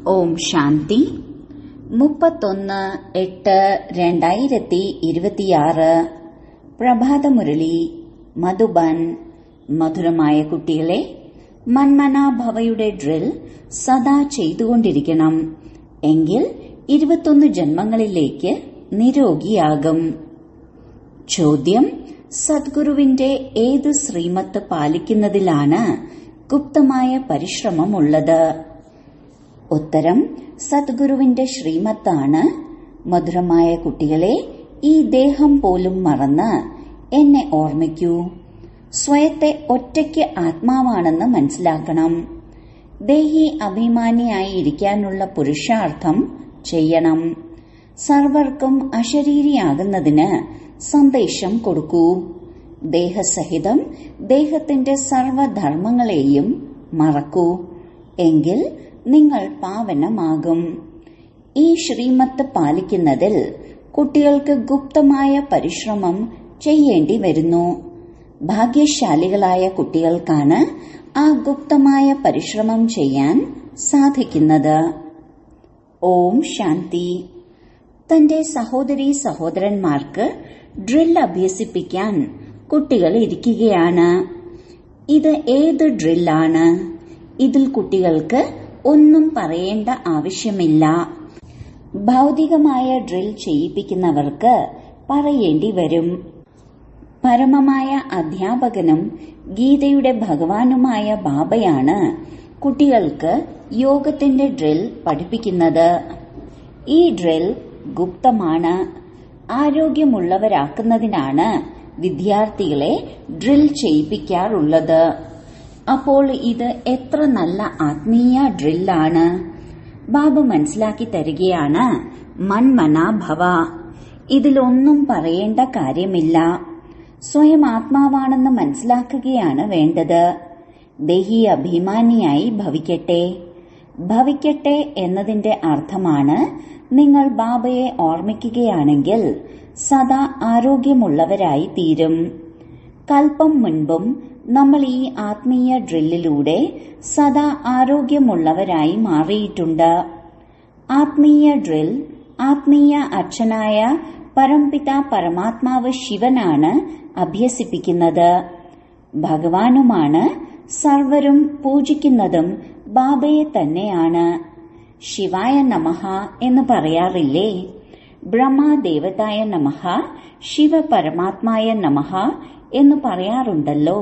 ഓം ശാന്തി മുപ്പത്തൊന്ന് എട്ട് രണ്ടായിരത്തി ഇരുപത്തിയാറ് പ്രഭാതമുരളി മധുബൻ മധുരമായ കുട്ടികളെ മന്മനാഭവയുടെ ഡ്രിൽ സദാ ചെയ്തുകൊണ്ടിരിക്കണം എങ്കിൽ ഇരുപത്തൊന്ന് ജന്മങ്ങളിലേക്ക് നിരോഗിയാകും ചോദ്യം സദ്ഗുരുവിന്റെ ഏത് ശ്രീമത്ത് പാലിക്കുന്നതിലാണ് ഗുപ്തമായ പരിശ്രമമുള്ളത് ഉത്തരം സദ്ഗുരുവിന്റെ ശ്രീമത്താണ് മധുരമായ കുട്ടികളെ ഈ ദേഹം പോലും മറന്ന് എന്നെ ഓർമ്മിക്കൂ സ്വയത്തെ ഒറ്റയ്ക്ക് ആത്മാവാണെന്ന് മനസ്സിലാക്കണം ദേഹി അഭിമാനിയായി ഇരിക്കാനുള്ള പുരുഷാർത്ഥം ചെയ്യണം സർവർക്കും അശരീരിയാകുന്നതിന് സന്ദേശം കൊടുക്കൂ ദേഹസഹിതം ദേഹത്തിന്റെ സർവധർമ്മങ്ങളെയും മറക്കൂ എങ്കിൽ നിങ്ങൾ പാവനമാകും ഈ ശ്രീമത്ത് പാലിക്കുന്നതിൽ കുട്ടികൾക്ക് ഗുപ്തമായ പരിശ്രമം ചെയ്യേണ്ടി വരുന്നു ഭാഗ്യശാലികളായ കുട്ടികൾക്കാണ് ആ ഗുപ്തമായ പരിശ്രമം ചെയ്യാൻ സാധിക്കുന്നത് ഓം ശാന്തി തന്റെ സഹോദരി സഹോദരന്മാർക്ക് ഡ്രിൽ അഭ്യസിപ്പിക്കാൻ കുട്ടികൾ ഇരിക്കുകയാണ് ഇത് ഏത് ഡ്രില്ലാണ് ഇതിൽ കുട്ടികൾക്ക് ഒന്നും പറയേണ്ട ആവശ്യമില്ല ഭൗതികമായ ഡ്രിൽ ചെയ്യിപ്പിക്കുന്നവർക്ക് പറയേണ്ടി വരും പരമമായ അധ്യാപകനും ഗീതയുടെ ഭഗവാനുമായ ബാബയാണ് കുട്ടികൾക്ക് യോഗത്തിന്റെ ഡ്രിൽ പഠിപ്പിക്കുന്നത് ഈ ഡ്രിൽ ഗുപ്തമാണ് ആരോഗ്യമുള്ളവരാക്കുന്നതിനാണ് വിദ്യാർത്ഥികളെ ഡ്രിൽ ചെയ്യിപ്പിക്കാറുള്ളത് അപ്പോൾ ഇത് എത്ര നല്ല ആത്മീയ ഡ്രില്ലാണ് ബാബ മനസ്സിലാക്കി തരികയാണ് മൺമനാഭവ ഇതിലൊന്നും പറയേണ്ട കാര്യമില്ല സ്വയം ആത്മാവാണെന്ന് മനസ്സിലാക്കുകയാണ് വേണ്ടത് ദേഹി അഭിമാനിയായി ഭവിക്കട്ടെ ഭവിക്കട്ടെ എന്നതിന്റെ അർത്ഥമാണ് നിങ്ങൾ ബാബയെ ഓർമ്മിക്കുകയാണെങ്കിൽ സദാ ആരോഗ്യമുള്ളവരായി തീരും കൽപ്പം മുൻപും നമ്മൾ ഈ ആത്മീയ ഡ്രില്ലിലൂടെ സദാ ആരോഗ്യമുള്ളവരായി മാറിയിട്ടുണ്ട് ആത്മീയ ഡ്രിൽ ആത്മീയ അച്ഛനായ പരംപിത പരമാത്മാവ് ശിവനാണ് അഭ്യസിപ്പിക്കുന്നത് ഭഗവാനുമാണ് സർവരും പൂജിക്കുന്നതും ബാബയെ തന്നെയാണ് ശിവായ നമഃ എന്ന് പറയാറില്ലേ ബ്രഹ്മദേവതായ നമഃ ശിവ പരമാത്മായ നമഃ എന്ന് പറയാറുണ്ടല്ലോ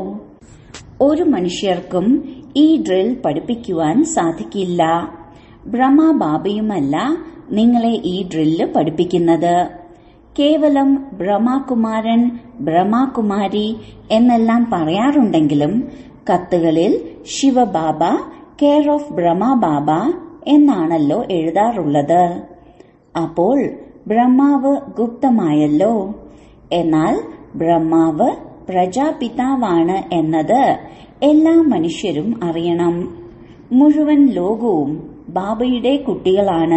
ഒരു മനുഷ്യർക്കും ഈ ഡ്രിൽ പഠിപ്പിക്കുവാൻ സാധിക്കില്ല ബ്രഹ്മബാബയുമല്ല നിങ്ങളെ ഈ ഡ്രില്ല് പഠിപ്പിക്കുന്നത് കേവലം ബ്രഹ്മകുമാരൻ ബ്രഹ്മകുമാരി എന്നെല്ലാം പറയാറുണ്ടെങ്കിലും കത്തുകളിൽ ശിവബാബ കെയർ ഓഫ് ബ്രഹ്മബാബ എന്നാണല്ലോ എഴുതാറുള്ളത് അപ്പോൾ ബ്രഹ്മാവ് ഗുപ്തമായല്ലോ എന്നാൽ ബ്രഹ്മാവ് പ്രജാപിതാവാണ് എന്നത് എല്ലാ മനുഷ്യരും അറിയണം മുഴുവൻ ലോകവും ബാബയുടെ കുട്ടികളാണ്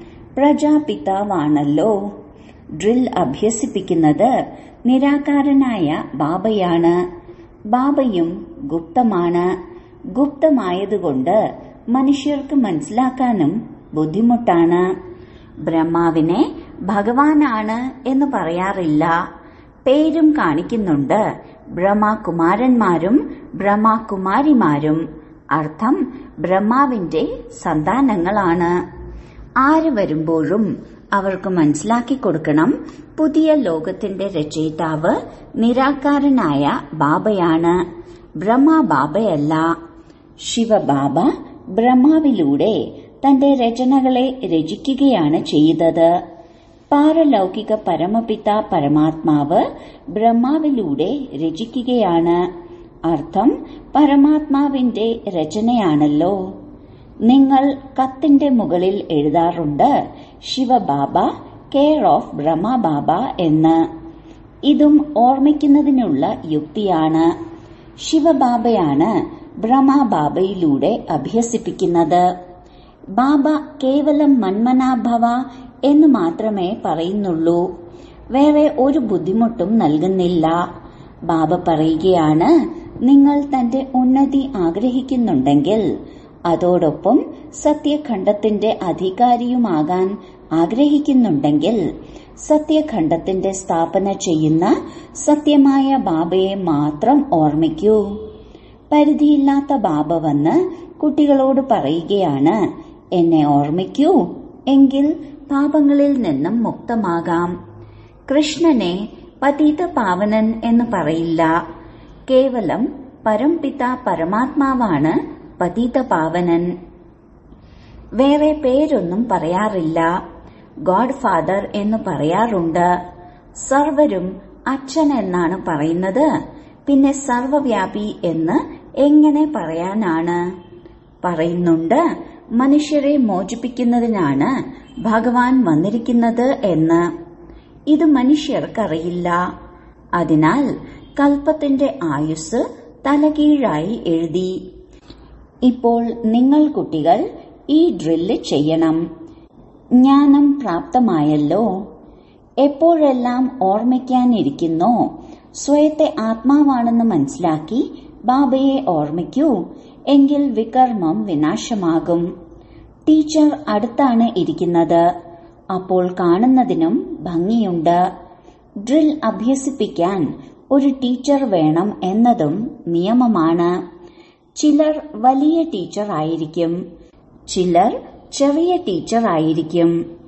പ്രജാപിതാവാണല്ലോ ഡ്രിൽ അഭ്യസിപ്പിക്കുന്നത് നിരാകാരനായ ബാബയാണ് ബാബയും ഗുപ്തമാണ് ഗുപ്തമായതുകൊണ്ട് മനുഷ്യർക്ക് മനസ്സിലാക്കാനും ബുദ്ധിമുട്ടാണ് ബ്രഹ്മാവിനെ ഭഗവാനാണ് എന്ന് പറയാറില്ല പേരും കാണിക്കുന്നുണ്ട് ബ്രഹ്മകുമാരന്മാരും ബ്രഹ്മകുമാരിമാരും അർത്ഥം ബ്രഹ്മാവിന്റെ സന്താനങ്ങളാണ് ആര് വരുമ്പോഴും അവർക്ക് മനസ്സിലാക്കി കൊടുക്കണം പുതിയ ലോകത്തിന്റെ രചയിതാവ് നിരാകാരനായ ബാബയാണ് ബ്രഹ്മ ബാബയല്ല ശിവബാബ ബ്രഹ്മാവിലൂടെ തന്റെ രചനകളെ രചിക്കുകയാണ് ചെയ്തത് പാരലൗകിക പരമപിത പരമാത്മാവ് ബ്രഹ്മാവിലൂടെ രചിക്കുകയാണ് അർത്ഥം പരമാത്മാവിന്റെ രചനയാണല്ലോ നിങ്ങൾ കത്തിന്റെ മുകളിൽ എഴുതാറുണ്ട് ശിവബാബ കെയർ ഓഫ് ബ്രഹ്മബാബ എന്ന് ഇതും ഓർമ്മിക്കുന്നതിനുള്ള യുക്തിയാണ് ശിവബാബയാണ് ബ്രഹ്മബാബയിലൂടെ അഭ്യസിപ്പിക്കുന്നത് ബാബ കേവലം മന്മനാഭവ എന്ന് മാത്രമേ പറയുന്നുള്ളൂ വേറെ ഒരു ബുദ്ധിമുട്ടും നൽകുന്നില്ല ബാബ പറയുകയാണ് നിങ്ങൾ തന്റെ ഉന്നതി ആഗ്രഹിക്കുന്നുണ്ടെങ്കിൽ അതോടൊപ്പം സത്യഖണ്ഡത്തിന്റെ അധികാരിയുമാകാൻ ആഗ്രഹിക്കുന്നുണ്ടെങ്കിൽ സത്യഖണ്ഡത്തിന്റെ സ്ഥാപന ചെയ്യുന്ന സത്യമായ ബാബയെ മാത്രം ഓർമ്മിക്കൂ പരിധിയില്ലാത്ത ബാബ വന്ന് കുട്ടികളോട് പറയുകയാണ് എന്നെ ഓർമ്മിക്കൂ എങ്കിൽ പാപങ്ങളിൽ നിന്നും മുക്തമാകാം കൃഷ്ണനെ പതീത പാവനൻ എന്ന് പറയില്ല കേവലം പരംപിത പരമാത്മാവാണ് പതീത പാവനൻ വേറെ പേരൊന്നും പറയാറില്ല ഗോഡ് ഫാദർ എന്ന് പറയാറുണ്ട് സർവരും അച്ഛൻ എന്നാണ് പറയുന്നത് പിന്നെ സർവവ്യാപി എന്ന് എങ്ങനെ പറയാനാണ് പറയുന്നുണ്ട് മനുഷ്യരെ മോചിപ്പിക്കുന്നതിനാണ് ഭഗവാൻ വന്നിരിക്കുന്നത് എന്ന് ഇത് മനുഷ്യർക്കറിയില്ല അതിനാൽ കൽപ്പത്തിന്റെ ആയുസ് തലകീഴായി എഴുതി ഇപ്പോൾ നിങ്ങൾ കുട്ടികൾ ഈ ഡ്രില്ല് ചെയ്യണം ജ്ഞാനം പ്രാപ്തമായല്ലോ എപ്പോഴെല്ലാം ഓർമ്മിക്കാനിരിക്കുന്നോ സ്വയത്തെ ആത്മാവാണെന്ന് മനസ്സിലാക്കി ബാബയെ ഓർമ്മിക്കൂ എങ്കിൽ വികർമ്മം വിനാശമാകും ടീച്ചർ അടുത്താണ് ഇരിക്കുന്നത് അപ്പോൾ കാണുന്നതിനും ഭംഗിയുണ്ട് ഡ്രിൽ അഭ്യസിപ്പിക്കാൻ ഒരു ടീച്ചർ വേണം എന്നതും നിയമമാണ് ചിലർ വലിയ ടീച്ചർ ആയിരിക്കും ചിലർ ചെറിയ ടീച്ചർ ആയിരിക്കും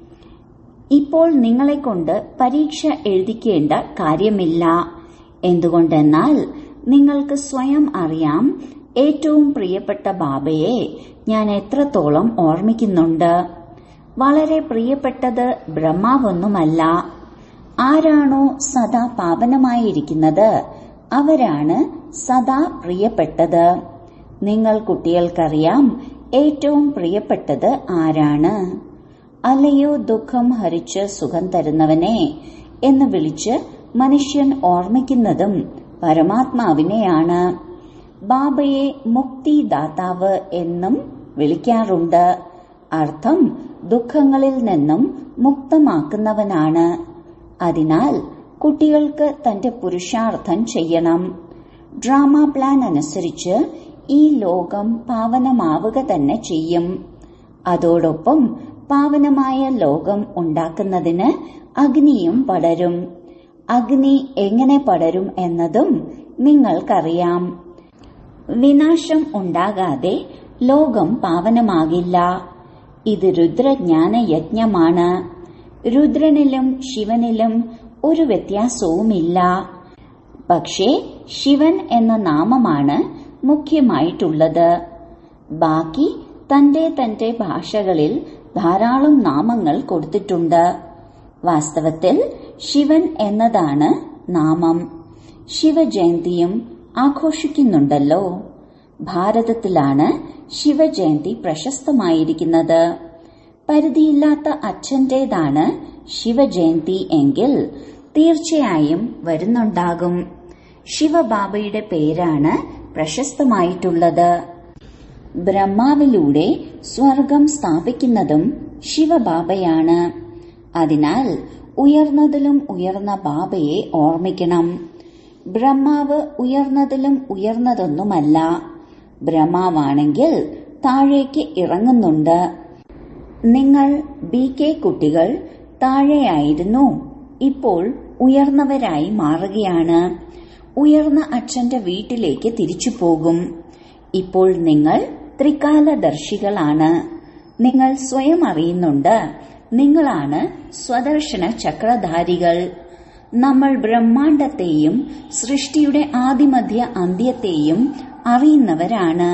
ഇപ്പോൾ നിങ്ങളെ കൊണ്ട് പരീക്ഷ എഴുതിക്കേണ്ട കാര്യമില്ല എന്തുകൊണ്ടെന്നാൽ നിങ്ങൾക്ക് സ്വയം അറിയാം ഏറ്റവും പ്രിയപ്പെട്ട ബാബയെ ഞാൻ എത്രത്തോളം ഓർമ്മിക്കുന്നുണ്ട് വളരെ പ്രിയപ്പെട്ടത് ബ്രഹ്മാവൊന്നുമല്ല ആരാണോ സദാ പാവനമായിരിക്കുന്നത് അവരാണ് സദാ പ്രിയപ്പെട്ടത് നിങ്ങൾ കുട്ടികൾക്കറിയാം ഏറ്റവും പ്രിയപ്പെട്ടത് ആരാണ് അല്ലയോ ദുഃഖം ഹരിച്ച് സുഖം തരുന്നവനെ എന്ന് വിളിച്ച് മനുഷ്യൻ ഓർമ്മിക്കുന്നതും പരമാത്മാവിനെയാണ് ബാബയെ മുക്തിദാതാവ് എന്നും വിളിക്കാറുണ്ട് അർത്ഥം ദുഃഖങ്ങളിൽ നിന്നും മുക്തമാക്കുന്നവനാണ് അതിനാൽ കുട്ടികൾക്ക് തന്റെ പുരുഷാർത്ഥം ചെയ്യണം ഡ്രാമ പ്ലാൻ അനുസരിച്ച് ഈ ലോകം പാവനമാവുക തന്നെ ചെയ്യും അതോടൊപ്പം പാവനമായ ലോകം ഉണ്ടാക്കുന്നതിന് അഗ്നിയും പടരും അഗ്നി എങ്ങനെ പടരും എന്നതും നിങ്ങൾക്കറിയാം വിനാശം ഉണ്ടാകാതെ ലോകം പാവനമാകില്ല ഇത് രുദ്രജ്ഞാന യജ്ഞമാണ് രുദ്രനിലും ശിവനിലും ഒരു വ്യത്യാസവുമില്ല പക്ഷേ ശിവൻ എന്ന നാമമാണ് മുഖ്യമായിട്ടുള്ളത് ബാക്കി തന്റെ തന്റെ ഭാഷകളിൽ ധാരാളം നാമങ്ങൾ കൊടുത്തിട്ടുണ്ട് വാസ്തവത്തിൽ ശിവൻ എന്നതാണ് നാമം ശിവജയന്തിയും ആഘോഷിക്കുന്നുണ്ടല്ലോ ഭാരതത്തിലാണ് ശിവജയന്തി പ്രശസ്തമായിരിക്കുന്നത് പരിധിയില്ലാത്ത അച്ഛന്റേതാണ് ശിവജയന്തി എങ്കിൽ തീർച്ചയായും വരുന്നുണ്ടാകും ശിവബാബയുടെ പേരാണ് പ്രശസ്തമായിട്ടുള്ളത് ബ്രഹ്മാവിലൂടെ സ്വർഗം സ്ഥാപിക്കുന്നതും ശിവബാബയാണ് അതിനാൽ ഉയർന്നതിലും ഉയർന്ന ബാബയെ ഓർമ്മിക്കണം ബ്രഹ്മാവ് ഉയർന്നതിലും ഉയർന്നതൊന്നുമല്ല ബ്രഹ്മാവാണെങ്കിൽ താഴേക്ക് ഇറങ്ങുന്നുണ്ട് നിങ്ങൾ ബി കെ കുട്ടികൾ താഴെയായിരുന്നു ഇപ്പോൾ ഉയർന്നവരായി മാറുകയാണ് ഉയർന്ന അച്ഛന്റെ വീട്ടിലേക്ക് തിരിച്ചു പോകും ഇപ്പോൾ നിങ്ങൾ ത്രികാലദർശികളാണ് നിങ്ങൾ സ്വയം അറിയുന്നുണ്ട് നിങ്ങളാണ് സ്വദർശന ചക്രധാരികൾ നമ്മൾ ബ്രഹ്മാണ്ടത്തെയും സൃഷ്ടിയുടെ ആദിമധ്യ അന്ത്യത്തെയും അറിയുന്നവരാണ്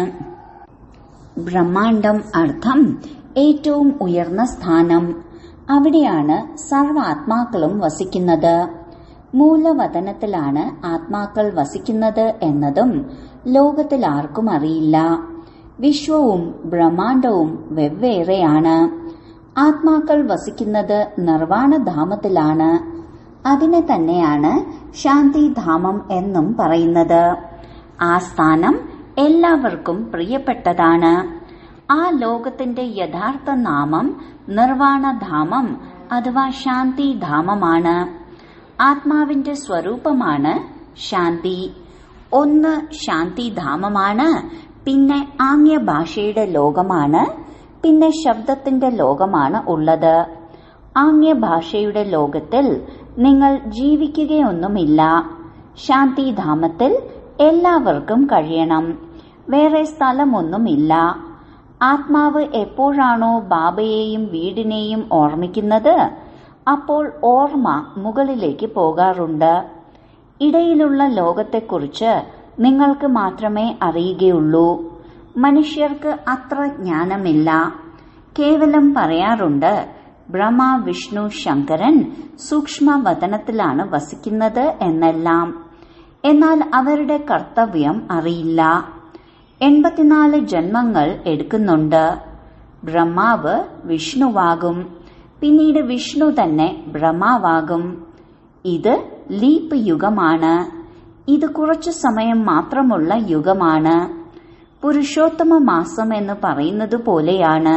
ബ്രഹ്മാണ്ടം അർത്ഥം ഏറ്റവും ഉയർന്ന സ്ഥാനം അവിടെയാണ് സർവാത്മാക്കളും വസിക്കുന്നത് മൂലവതനത്തിലാണ് ആത്മാക്കൾ വസിക്കുന്നത് എന്നതും ലോകത്തിൽ ആർക്കും അറിയില്ല വിശ്വവും ബ്രഹ്മാണ്ടവും വെവ്വേറെയാണ് ആത്മാക്കൾ വസിക്കുന്നത് നിർവാണധാമത്തിലാണ് അതിനെ തന്നെയാണ് ശാന്തിധാമം എന്നും പറയുന്നത് ആ സ്ഥാനം എല്ലാവർക്കും പ്രിയപ്പെട്ടതാണ് ആ ലോകത്തിന്റെ യഥാർത്ഥ നാമം നിർവാണധാമം അഥവാ ശാന്തിധാമമാണ് ആത്മാവിന്റെ സ്വരൂപമാണ് ശാന്തി ഒന്ന് ശാന്തിധാമമാണ് പിന്നെ ആംഗ്യ ഭാഷയുടെ ലോകമാണ് പിന്നെ ശബ്ദത്തിന്റെ ലോകമാണ് ഉള്ളത് ആംഗ്യ ഭാഷയുടെ ലോകത്തിൽ നിങ്ങൾ ജീവിക്കുകയൊന്നുമില്ല ശാന്തിധാമത്തിൽ എല്ലാവർക്കും കഴിയണം വേറെ സ്ഥലമൊന്നുമില്ല ആത്മാവ് എപ്പോഴാണോ ബാബയെയും വീടിനെയും ഓർമ്മിക്കുന്നത് അപ്പോൾ ഓർമ്മ മുകളിലേക്ക് പോകാറുണ്ട് ഇടയിലുള്ള ലോകത്തെക്കുറിച്ച് നിങ്ങൾക്ക് മാത്രമേ അറിയുകയുള്ളൂ മനുഷ്യർക്ക് അത്ര ജ്ഞാനമില്ല കേവലം പറയാറുണ്ട് ബ്രഹ്മ വിഷ്ണു ശങ്കരൻ സൂക്ഷ്മവതനത്തിലാണ് വസിക്കുന്നത് എന്നെല്ലാം എന്നാൽ അവരുടെ കർത്തവ്യം അറിയില്ല എൺപത്തിനാല് ജന്മങ്ങൾ എടുക്കുന്നുണ്ട് ബ്രഹ്മാവ് വിഷ്ണുവാകും പിന്നീട് വിഷ്ണു തന്നെ ബ്രഹ്മാവാകും ഇത് ലീപ് യുഗമാണ് ഇത് കുറച്ചു സമയം മാത്രമുള്ള യുഗമാണ് പുരുഷോത്തമ മാസം എന്ന് പറയുന്നത് പോലെയാണ്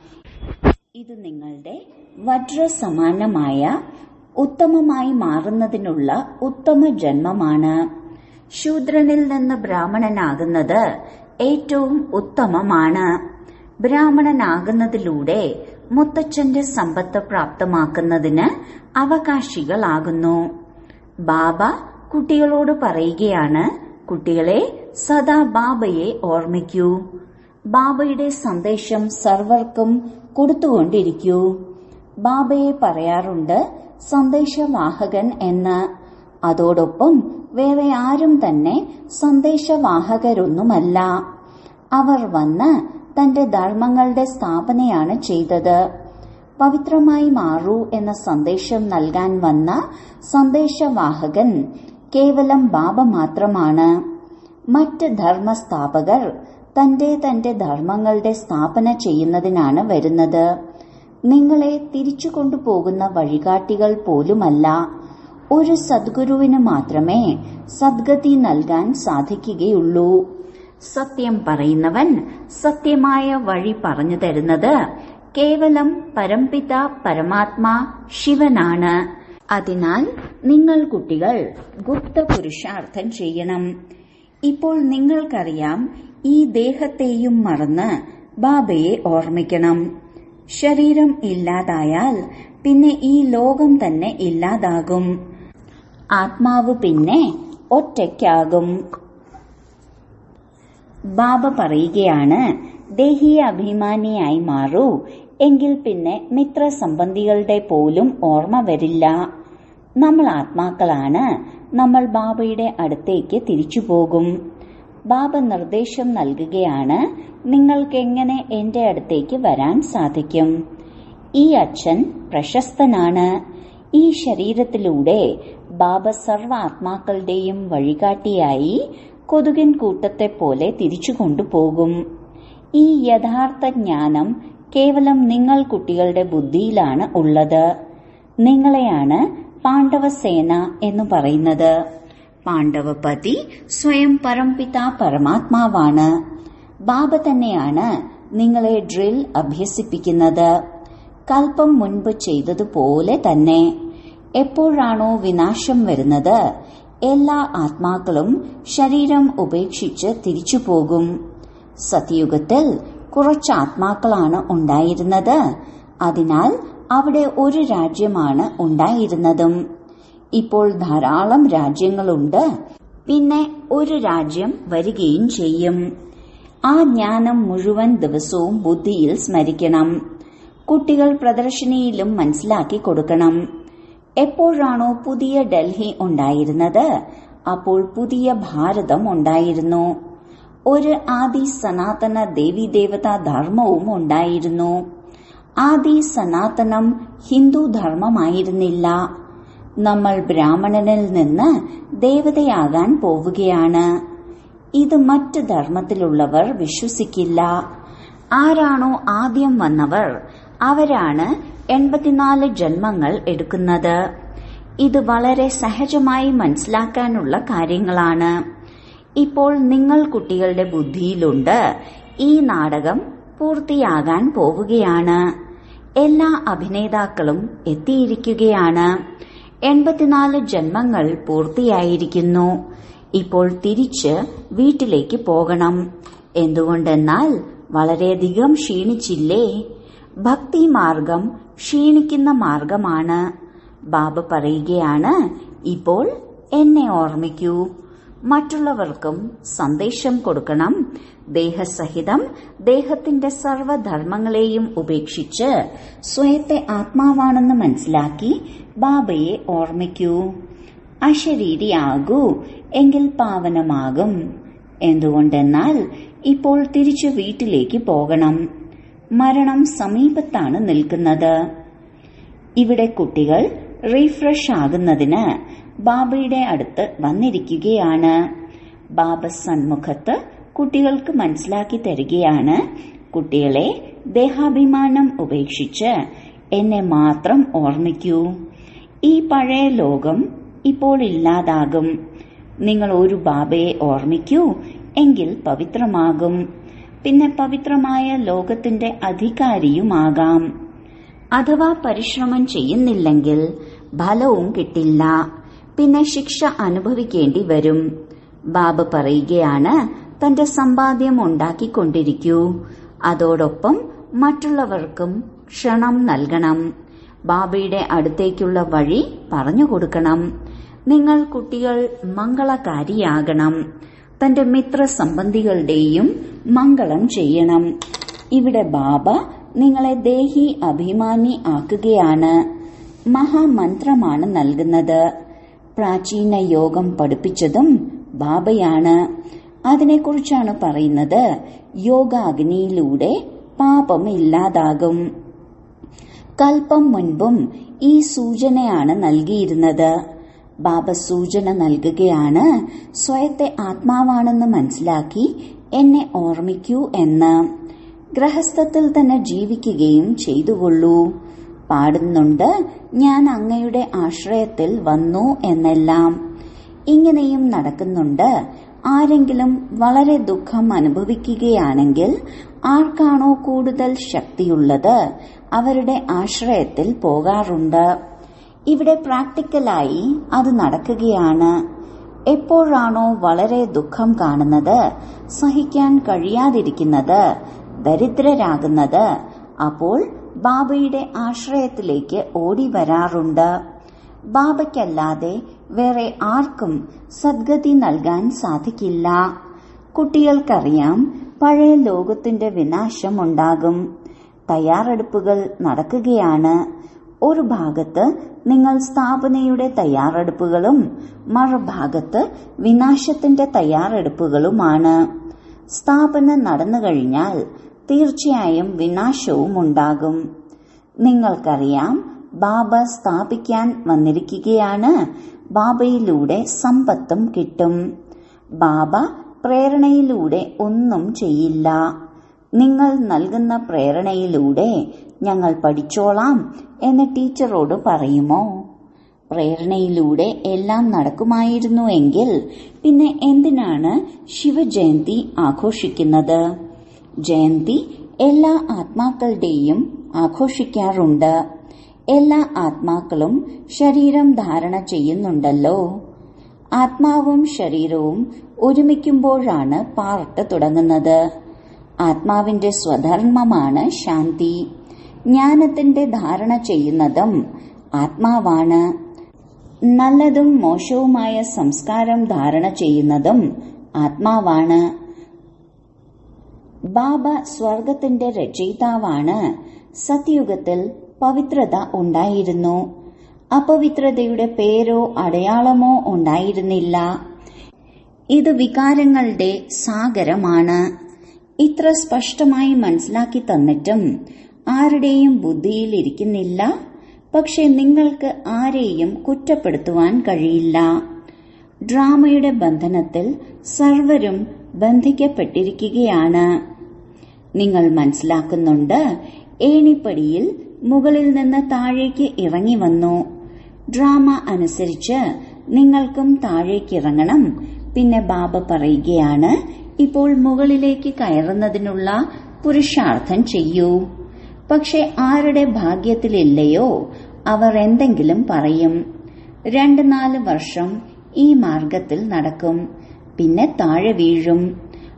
ഇത് നിങ്ങളുടെ വജ്രസമാനമായ ഉത്തമമായി മാറുന്നതിനുള്ള ഉത്തമ ജന്മമാണ് ശൂദ്രനിൽ നിന്ന് ബ്രാഹ്മണനാകുന്നത് ഏറ്റവും ഉത്തമമാണ് ബ്രാഹ്മണനാകുന്നതിലൂടെ മുത്തച്ഛന്റെ സമ്പത്ത് പ്രാപ്തമാക്കുന്നതിന് അവകാശികളാകുന്നു ബാബ കുട്ടികളോട് പറയുകയാണ് കുട്ടികളെ സദാ ബാബയെ ഓർമ്മിക്കൂ ബാബയുടെ സന്ദേശം സർവർക്കും കൊടുത്തുകൊണ്ടിരിക്കൂ ബാബയെ പറയാറുണ്ട് സന്ദേശവാഹകൻ എന്ന് അതോടൊപ്പം വേറെ ആരും തന്നെ സന്ദേശവാഹകരൊന്നുമല്ല അവർ വന്ന് തന്റെ ധർമ്മങ്ങളുടെ സ്ഥാപനയാണ് ചെയ്തത് പവിത്രമായി മാറൂ എന്ന സന്ദേശം നൽകാൻ വന്ന സന്ദേശവാഹകൻ കേവലം ബാബ മാത്രമാണ് മറ്റ് ധർമ്മസ്ഥാപകർ തന്റെ തന്റെ ധർമ്മങ്ങളുടെ സ്ഥാപന ചെയ്യുന്നതിനാണ് വരുന്നത് നിങ്ങളെ തിരിച്ചു കൊണ്ടുപോകുന്ന വഴികാട്ടികൾ പോലുമല്ല ഒരു സദ്ഗുരുവിന് മാത്രമേ സദ്ഗതി നൽകാൻ സാധിക്കുകയുള്ളൂ സത്യം പറയുന്നവൻ സത്യമായ വഴി പറഞ്ഞു തരുന്നത് കേവലം പരംപിത പരമാത്മാ ശിവനാണ് അതിനാൽ നിങ്ങൾ കുട്ടികൾ ഗുപ്ത പുരുഷാർത്ഥം ചെയ്യണം ഇപ്പോൾ നിങ്ങൾക്കറിയാം ഈ ദേഹത്തെയും മറന്ന് ബാബയെ ഓർമ്മിക്കണം ശരീരം ഇല്ലാതായാൽ പിന്നെ ഈ ലോകം തന്നെ ഇല്ലാതാകും ആത്മാവ് പിന്നെ ഒറ്റയ്ക്കാകും ബാബ പറയുകയാണ് ദേഹീയ അഭിമാനിയായി മാറൂ എങ്കിൽ പിന്നെ മിത്രസംബന്ധികളുടെ പോലും ഓർമ്മ വരില്ല നമ്മൾ ആത്മാക്കളാണ് നമ്മൾ ബാബയുടെ അടുത്തേക്ക് തിരിച്ചു പോകും ബാബ നിർദ്ദേശം നൽകുകയാണ് നിങ്ങൾക്ക് എങ്ങനെ എന്റെ അടുത്തേക്ക് വരാൻ സാധിക്കും ഈ അച്ഛൻ പ്രശസ്തനാണ് ഈ ശരീരത്തിലൂടെ ബാബ സർവ ആത്മാക്കളുടെയും വഴികാട്ടിയായി കൊതുകിൻ കൂട്ടത്തെ പോലെ തിരിച്ചു കൊണ്ടുപോകും ഈ യഥാർത്ഥ ജ്ഞാനം കേവലം നിങ്ങൾ കുട്ടികളുടെ ബുദ്ധിയിലാണ് ഉള്ളത് നിങ്ങളെയാണ് പാണ്ഡവസേന എന്ന് പറയുന്നത് പാണ്ഡവപതി സ്വയം പരംപിത പരമാത്മാവാണ് ബാബ തന്നെയാണ് നിങ്ങളെ ഡ്രിൽ അഭ്യസിപ്പിക്കുന്നത് കൽപ്പം മുൻപ് ചെയ്തതുപോലെ തന്നെ എപ്പോഴാണോ വിനാശം വരുന്നത് എല്ലാ ആത്മാക്കളും ശരീരം ഉപേക്ഷിച്ച് തിരിച്ചു പോകും സത്യയുഗത്തിൽ കുറച്ച് ആത്മാക്കളാണ് ഉണ്ടായിരുന്നത് അതിനാൽ അവിടെ ഒരു രാജ്യമാണ് ഉണ്ടായിരുന്നതും ഇപ്പോൾ ധാരാളം രാജ്യങ്ങളുണ്ട് പിന്നെ ഒരു രാജ്യം വരികയും ചെയ്യും ആ ജ്ഞാനം മുഴുവൻ ദിവസവും ബുദ്ധിയിൽ സ്മരിക്കണം കുട്ടികൾ പ്രദർശനിയിലും മനസ്സിലാക്കി കൊടുക്കണം എപ്പോഴാണോ പുതിയ ഡൽഹി ഉണ്ടായിരുന്നത് അപ്പോൾ പുതിയ ഭാരതം ഉണ്ടായിരുന്നു ഒരു ആദി സനാതന ദേവീദേവതാ ധർമ്മവും ഉണ്ടായിരുന്നു ആദി സനാതനം ഹിന്ദു ധർമ്മമായിരുന്നില്ല നമ്മൾ ബ്രാഹ്മണനിൽ നിന്ന് ദേവതയാകാൻ പോവുകയാണ് ഇത് മറ്റ് ധർമ്മത്തിലുള്ളവർ വിശ്വസിക്കില്ല ആരാണോ ആദ്യം വന്നവർ അവരാണ് എൺപത്തിനാല് ജന്മങ്ങൾ എടുക്കുന്നത് ഇത് വളരെ സഹജമായി മനസ്സിലാക്കാനുള്ള കാര്യങ്ങളാണ് ഇപ്പോൾ നിങ്ങൾ കുട്ടികളുടെ ബുദ്ധിയിലുണ്ട് ഈ നാടകം പൂർത്തിയാകാൻ പോവുകയാണ് എല്ലാ അഭിനേതാക്കളും എത്തിയിരിക്കുകയാണ് എൺപത്തിനാല് ജന്മങ്ങൾ പൂർത്തിയായിരിക്കുന്നു ഇപ്പോൾ തിരിച്ച് വീട്ടിലേക്ക് പോകണം എന്തുകൊണ്ടെന്നാൽ വളരെയധികം ക്ഷീണിച്ചില്ലേ ഭക്തി മാർഗം ക്ഷീണിക്കുന്ന മാർഗമാണ് ബാബ പറയുകയാണ് ഇപ്പോൾ എന്നെ ഓർമ്മിക്കൂ മറ്റുള്ളവർക്കും സന്ദേശം കൊടുക്കണം ദേഹസഹിതം ദേഹത്തിന്റെ സർവധർമ്മങ്ങളെയും ഉപേക്ഷിച്ച് സ്വയത്തെ ആത്മാവാണെന്ന് മനസ്സിലാക്കി ബാബയെ ഓർമ്മിക്കൂ അശരീരിയാകൂ എങ്കിൽ പാവനമാകും എന്തുകൊണ്ടെന്നാൽ ഇപ്പോൾ തിരിച്ചു വീട്ടിലേക്ക് പോകണം മരണം സമീപത്താണ് നിൽക്കുന്നത് ഇവിടെ കുട്ടികൾ റീഫ്രഷ് ആകുന്നതിന് ബാബയുടെ അടുത്ത് വന്നിരിക്കുകയാണ് ബാബ സന്മുഖത്ത് കുട്ടികൾക്ക് മനസ്സിലാക്കി തരികയാണ് കുട്ടികളെ ദേഹാഭിമാനം ഉപേക്ഷിച്ച് എന്നെ മാത്രം ഓർമ്മിക്കൂ ഈ പഴയ ലോകം ഇപ്പോൾ ഇല്ലാതാകും നിങ്ങൾ ഒരു ബാബയെ ഓർമ്മിക്കൂ എങ്കിൽ പവിത്രമാകും പിന്നെ പവിത്രമായ ലോകത്തിന്റെ അധികാരിയുമാകാം അഥവാ പരിശ്രമം ചെയ്യുന്നില്ലെങ്കിൽ ഫലവും കിട്ടില്ല പിന്നെ ശിക്ഷ അനുഭവിക്കേണ്ടി വരും ബാബ പറയുകയാണ് തന്റെ സമ്പാദ്യം ഉണ്ടാക്കിക്കൊണ്ടിരിക്കൂ അതോടൊപ്പം മറ്റുള്ളവർക്കും ക്ഷണം നൽകണം ബാബയുടെ അടുത്തേക്കുള്ള വഴി പറഞ്ഞു കൊടുക്കണം നിങ്ങൾ കുട്ടികൾ മംഗളകാരിയാകണം തന്റെ മിത്ര സംബന്ധികളുടെയും മംഗളം ചെയ്യണം ഇവിടെ ബാബ നിങ്ങളെ ദേഹി അഭിമാനി ആക്കുകയാണ് മഹാമന്ത്രമാണ് നൽകുന്നത് പ്രാചീന യോഗം പഠിപ്പിച്ചതും ബാബയാണ് അതിനെക്കുറിച്ചാണ് പറയുന്നത് യോഗാഗ്നിയിലൂടെ പാപം ഇല്ലാതാകും കൽപ്പം മുൻപും ഈ സൂചനയാണ് നൽകിയിരുന്നത് ബാബ സൂചന നൽകുകയാണ് സ്വയത്തെ ആത്മാവാണെന്ന് മനസ്സിലാക്കി എന്നെ ഓർമ്മിക്കൂ എന്ന് ഗ്രഹസ്ഥത്തിൽ തന്നെ ജീവിക്കുകയും ചെയ്തുകൊള്ളൂ പാടുന്നുണ്ട് ഞാൻ അങ്ങയുടെ ആശ്രയത്തിൽ വന്നു എന്നെല്ലാം ഇങ്ങനെയും നടക്കുന്നുണ്ട് ആരെങ്കിലും വളരെ ദുഃഖം അനുഭവിക്കുകയാണെങ്കിൽ ആർക്കാണോ കൂടുതൽ ശക്തിയുള്ളത് അവരുടെ ആശ്രയത്തിൽ പോകാറുണ്ട് ഇവിടെ പ്രാക്ടിക്കലായി അത് നടക്കുകയാണ് എപ്പോഴാണോ വളരെ ദുഃഖം കാണുന്നത് സഹിക്കാൻ കഴിയാതിരിക്കുന്നത് ദരിദ്രരാകുന്നത് അപ്പോൾ ബാബയുടെ ആശ്രയത്തിലേക്ക് ഓടി വരാറുണ്ട് ബാബയ്ക്കല്ലാതെ വേറെ ആർക്കും സദ്ഗതി നൽകാൻ സാധിക്കില്ല കുട്ടികൾക്കറിയാം പഴയ ലോകത്തിന്റെ വിനാശം ഉണ്ടാകും തയ്യാറെടുപ്പുകൾ നടക്കുകയാണ് ഒരു ഭാഗത്ത് നിങ്ങൾ സ്ഥാപനയുടെ തയ്യാറെടുപ്പുകളും മറുഭാഗത്ത് വിനാശത്തിന്റെ തയ്യാറെടുപ്പുകളുമാണ് സ്ഥാപന നടന്നു കഴിഞ്ഞാൽ തീർച്ചയായും വിനാശവും ഉണ്ടാകും നിങ്ങൾക്കറിയാം ബാബ സ്ഥാപിക്കാൻ വന്നിരിക്കുകയാണ് ബാബയിലൂടെ സമ്പത്തും കിട്ടും ബാബ പ്രേരണയിലൂടെ ഒന്നും ചെയ്യില്ല നിങ്ങൾ നൽകുന്ന പ്രേരണയിലൂടെ ഞങ്ങൾ പഠിച്ചോളാം എന്ന് ടീച്ചറോട് പറയുമോ പ്രേരണയിലൂടെ എല്ലാം നടക്കുമായിരുന്നു എങ്കിൽ പിന്നെ എന്തിനാണ് ശിവജയന്തി ആഘോഷിക്കുന്നത് ജയന്തി എല്ലാ ആത്മാക്കളുടെയും ആഘോഷിക്കാറുണ്ട് എല്ലാ ആത്മാക്കളും ശരീരം ധാരണ ചെയ്യുന്നുണ്ടല്ലോ ആത്മാവും ശരീരവും ഒരുമിക്കുമ്പോഴാണ് പാർട്ട് തുടങ്ങുന്നത് ആത്മാവിന്റെ സ്വധർമ്മമാണ് ശാന്തി ജ്ഞാനത്തിന്റെ ധാരണ ചെയ്യുന്നതും ആത്മാവാണ് നല്ലതും മോശവുമായ സംസ്കാരം ധാരണ ചെയ്യുന്നതും ആത്മാവാണ് ബാബ സ്വർഗത്തിന്റെ രചയിതാവാണ് സത്യുഗത്തിൽ പവിത്രത ഉണ്ടായിരുന്നു അപവിത്രതയുടെ പേരോ അടയാളമോ ഉണ്ടായിരുന്നില്ല ഇത് വികാരങ്ങളുടെ സാഗരമാണ് ഇത്ര സ്പഷ്ടമായി മനസ്സിലാക്കി തന്നിട്ടും ആരുടെയും ബുദ്ധിയിൽ ഇരിക്കുന്നില്ല പക്ഷെ നിങ്ങൾക്ക് ആരെയും കുറ്റപ്പെടുത്തുവാൻ കഴിയില്ല ഡ്രാമയുടെ ബന്ധനത്തിൽ സർവരും ബന്ധിക്കപ്പെട്ടിരിക്കുകയാണ് നിങ്ങൾ മനസ്സിലാക്കുന്നുണ്ട് ഏണിപ്പടിയിൽ മുകളിൽ നിന്ന് താഴേക്ക് ഇറങ്ങി വന്നു ഡ്രാമ അനുസരിച്ച് നിങ്ങൾക്കും താഴേക്ക് ഇറങ്ങണം പിന്നെ ബാബ പറയുകയാണ് ഇപ്പോൾ മുകളിലേക്ക് കയറുന്നതിനുള്ള പുരുഷാർത്ഥം ചെയ്യൂ പക്ഷെ ആരുടെ ഭാഗ്യത്തിലില്ലയോ അവർ എന്തെങ്കിലും പറയും രണ്ട് നാല് വർഷം ഈ മാർഗത്തിൽ നടക്കും പിന്നെ താഴെ വീഴും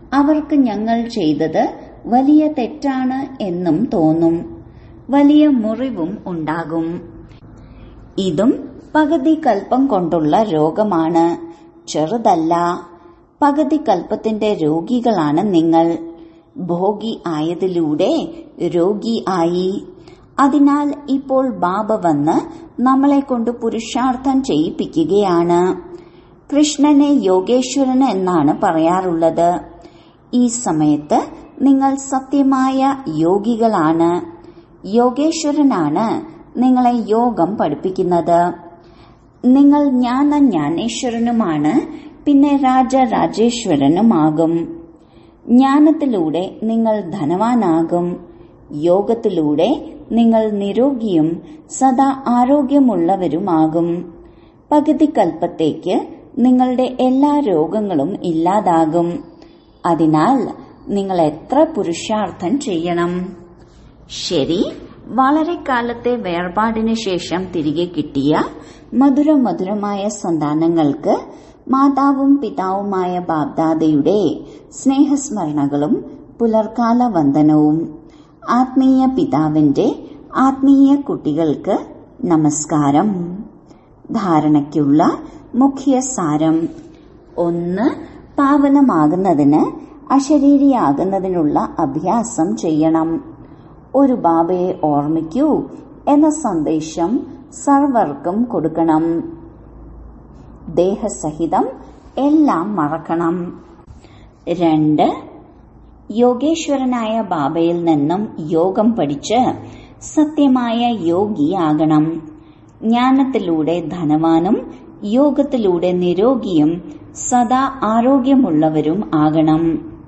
അവർക്ക് ഞങ്ങൾ ചെയ്തത് വലിയ തെറ്റാണ് എന്നും തോന്നും വലിയ മുറിവും ഉണ്ടാകും ഇതും പകുതി കൽപ്പം കൊണ്ടുള്ള രോഗമാണ് ചെറുതല്ല പകുതി കൽപ്പത്തിന്റെ രോഗികളാണ് നിങ്ങൾ ഭോഗി ആയതിലൂടെ രോഗി ആയി അതിനാൽ ഇപ്പോൾ ബാബ വന്ന് നമ്മളെ കൊണ്ട് പുരുഷാർത്ഥം ചെയ്യിപ്പിക്കുകയാണ് കൃഷ്ണനെ യോഗേശ്വരൻ എന്നാണ് പറയാറുള്ളത് ഈ സമയത്ത് നിങ്ങൾ സത്യമായ യോഗികളാണ് യോഗേശ്വരനാണ് നിങ്ങളെ യോഗം പഠിപ്പിക്കുന്നത് നിങ്ങൾ ജ്ഞാന ജ്ഞാനേശ്വരനുമാണ് പിന്നെ രാജരാജേശ്വരനുമാകും ജ്ഞാനത്തിലൂടെ നിങ്ങൾ ധനവാനാകും യോഗത്തിലൂടെ നിങ്ങൾ നിരോഗിയും സദാ ആരോഗ്യമുള്ളവരുമാകും പകുതി കൽപ്പത്തേക്ക് നിങ്ങളുടെ എല്ലാ രോഗങ്ങളും ഇല്ലാതാകും അതിനാൽ നിങ്ങൾ എത്ര പുരുഷാർത്ഥം ചെയ്യണം ശരി വളരെ കാലത്തെ വേർപാടിന് ശേഷം തിരികെ കിട്ടിയ മധുര മധുരമായ സന്താനങ്ങൾക്ക് മാതാവും പിതാവുമായ ബാബ്ദാദയുടെ സ്നേഹസ്മരണകളും പുലർക്കാല വന്ദനവും ആത്മീയ പിതാവിന്റെ ആത്മീയ കുട്ടികൾക്ക് നമസ്കാരം ധാരണയ്ക്കുള്ള മുഖ്യ സാരം ഒന്ന് പാവനമാകുന്നതിന് അശരീരിയാകുന്നതിനുള്ള അഭ്യാസം ചെയ്യണം ഒരു ബാബയെ ഓർമ്മിക്കൂ എന്ന സന്ദേശം സർവർക്കും കൊടുക്കണം ദേഹസഹിതം എല്ലാം മറക്കണം രണ്ട് യോഗേശ്വരനായ ബാബയിൽ നിന്നും യോഗം പഠിച്ച് സത്യമായ യോഗിയാകണം ജ്ഞാനത്തിലൂടെ ധനവാനും യോഗത്തിലൂടെ നിരോഗിയും സദാ ആരോഗ്യമുള്ളവരും ആകണം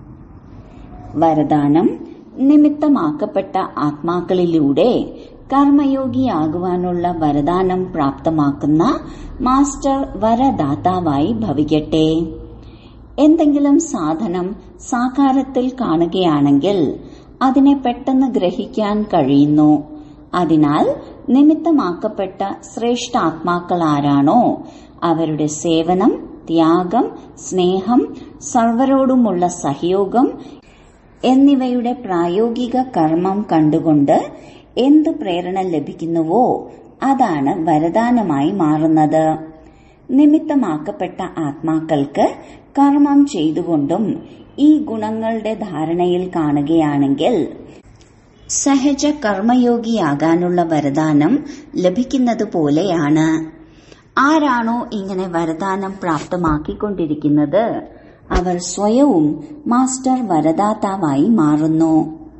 വരദാനം നിമിത്തമാക്കപ്പെട്ട ആത്മാക്കളിലൂടെ കർമ്മയോഗിയാകുവാനുള്ള വരദാനം പ്രാപ്തമാക്കുന്ന മാസ്റ്റർ വരദാതാവായി ഭവിക്കട്ടെ എന്തെങ്കിലും സാധനം സാകാരത്തിൽ കാണുകയാണെങ്കിൽ അതിനെ പെട്ടെന്ന് ഗ്രഹിക്കാൻ കഴിയുന്നു അതിനാൽ നിമിത്തമാക്കപ്പെട്ട ശ്രേഷ്ഠാത്മാക്കൾ ആരാണോ അവരുടെ സേവനം ത്യാഗം സ്നേഹം സർവരോടുമുള്ള സഹയോഗം എന്നിവയുടെ പ്രായോഗിക കർമ്മം കണ്ടുകൊണ്ട് എന്ത് പ്രേരണ ലഭിക്കുന്നുവോ അതാണ് വരദാനമായി മാറുന്നത് നിമിത്തമാക്കപ്പെട്ട ആത്മാക്കൾക്ക് കർമ്മം ചെയ്തുകൊണ്ടും ഈ ഗുണങ്ങളുടെ ധാരണയിൽ കാണുകയാണെങ്കിൽ സഹജ കർമ്മയോഗിയാകാനുള്ള വരദാനം ലഭിക്കുന്നത് പോലെയാണ് ആരാണോ ഇങ്ങനെ വരദാനം പ്രാപ്തമാക്കിക്കൊണ്ടിരിക്കുന്നത് അവർ സ്വയവും മാസ്റ്റർ വരദാതാവായി മാറുന്നു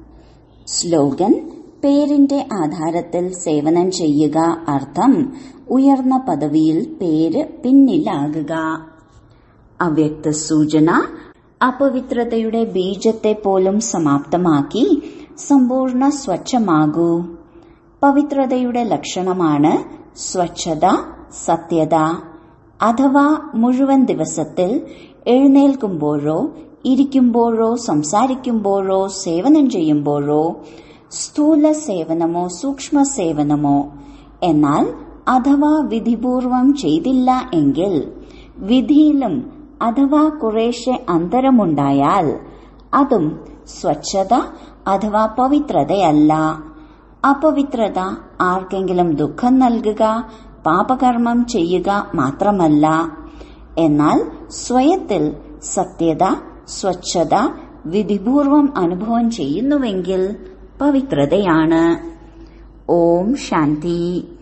സ്ലോഗൻ പേരിന്റെ ആധാരത്തിൽ സേവനം ചെയ്യുക അർത്ഥം ഉയർന്ന പദവിയിൽ പേര് പിന്നിലാകുക അവ്യക്ത സൂചന അപവിത്രതയുടെ ബീജത്തെ പോലും സമാപ്തമാക്കി സമ്പൂർണ്ണ സ്വച്ഛമാകൂ പവിത്രതയുടെ ലക്ഷണമാണ് സ്വച്ഛത സത്യത അഥവാ മുഴുവൻ ദിവസത്തിൽ എഴുന്നേൽക്കുമ്പോഴോ ഇരിക്കുമ്പോഴോ സംസാരിക്കുമ്പോഴോ സേവനം ചെയ്യുമ്പോഴോ സ്ഥൂല സേവനമോ സൂക്ഷ്മ സേവനമോ എന്നാൽ അഥവാ വിധിപൂർവം ചെയ്തില്ല എങ്കിൽ വിധിയിലും അഥവാ കുറേശ്ശെ അന്തരമുണ്ടായാൽ അതും സ്വച്ഛത അഥവാ പവിത്രതയല്ല അപവിത്രത ആർക്കെങ്കിലും ദുഃഖം നൽകുക പാപകർമ്മം ചെയ്യുക മാത്രമല്ല എന്നാൽ സ്വയത്തിൽ സത്യത സ്വച്ഛത വിധിപൂർവം അനുഭവം ചെയ്യുന്നുവെങ്കിൽ പവിത്രതയാണ് ഓം ശാന്തി